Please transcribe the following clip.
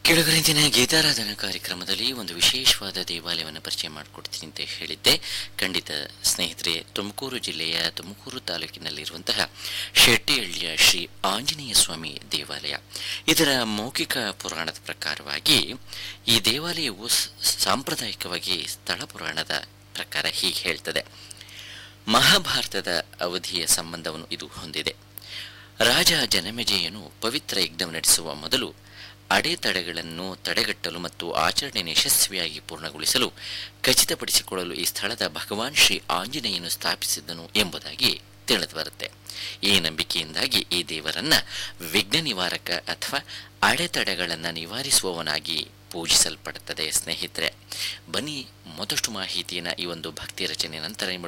ಕೆಳಗರಿಂದಿನ ಗೀತಾರಾಧನಾ ಕಾರ್ಯಕ್ರಮದಲ್ಲಿ ಒಂದು ವಿಶೇಷವಾದ ದೇವಾಲಯವನ್ನು ಪರಿಚಯ ಮಾಡಿಕೊಡ್ತೀನಿ ಅಂತ ಹೇಳಿದ್ದೆ ಖಂಡಿತ ಸ್ನೇಹಿತರೆ ತುಮಕೂರು ಜಿಲ್ಲೆಯ ತುಮಕೂರು ತಾಲೂಕಿನಲ್ಲಿರುವಂತಹ ಶೆಟ್ಟಿಹಳ್ಳಿಯ ಶ್ರೀ ಆಂಜನೇಯ ಸ್ವಾಮಿ ದೇವಾಲಯ ಇದರ ಮೌಖಿಕ ಪುರಾಣದ ಪ್ರಕಾರವಾಗಿ ಈ ದೇವಾಲಯವು ಸ- ಸಾಂಪ್ರದಾಯಿಕವಾಗಿ ಸ್ಥಳ ಪುರಾಣದ ಪ್ರಕಾರ ಹೀಗೆ ಹೇಳ್ತದೆ ಮಹಾಭಾರತದ ಅವಧಿಯ ಸಂಬಂಧವನ್ನು ಇದು ಹೊಂದಿದೆ ರಾಜ ಜನಮೆಜಯನು ಪವಿತ್ರ ಯಜ್ಞ ನಡೆಸುವ ಮೊದಲು ಅಡೆತಡೆಗಳನ್ನು ತಡೆಗಟ್ಟಲು ಮತ್ತು ಆಚರಣೆಯನ್ನು ಯಶಸ್ವಿಯಾಗಿ ಪೂರ್ಣಗೊಳಿಸಲು ಖಚಿತಪಡಿಸಿಕೊಳ್ಳಲು ಈ ಸ್ಥಳದ ಭಗವಾನ್ ಶ್ರೀ ಆಂಜನೇಯನು ಸ್ಥಾಪಿಸಿದ್ದನು ಎಂಬುದಾಗಿ ತಿಳಿದು ಬರುತ್ತೆ ಈ ನಂಬಿಕೆಯಿಂದಾಗಿ ಈ ದೇವರನ್ನ ವಿಘ್ನ ನಿವಾರಕ ಅಥವಾ ಅಡೆತಡೆಗಳನ್ನು ನಿವಾರಿಸುವವನಾಗಿ ಪೂಜಿಸಲ್ಪಡುತ್ತದೆ ಸ್ನೇಹಿತರೆ ಬನ್ನಿ ಮತ್ತಷ್ಟು ಮಾಹಿತಿಯನ್ನು ಈ ಒಂದು ಭಕ್ತಿ ರಚನೆ ನಂತರ ನಿಮ್ಮ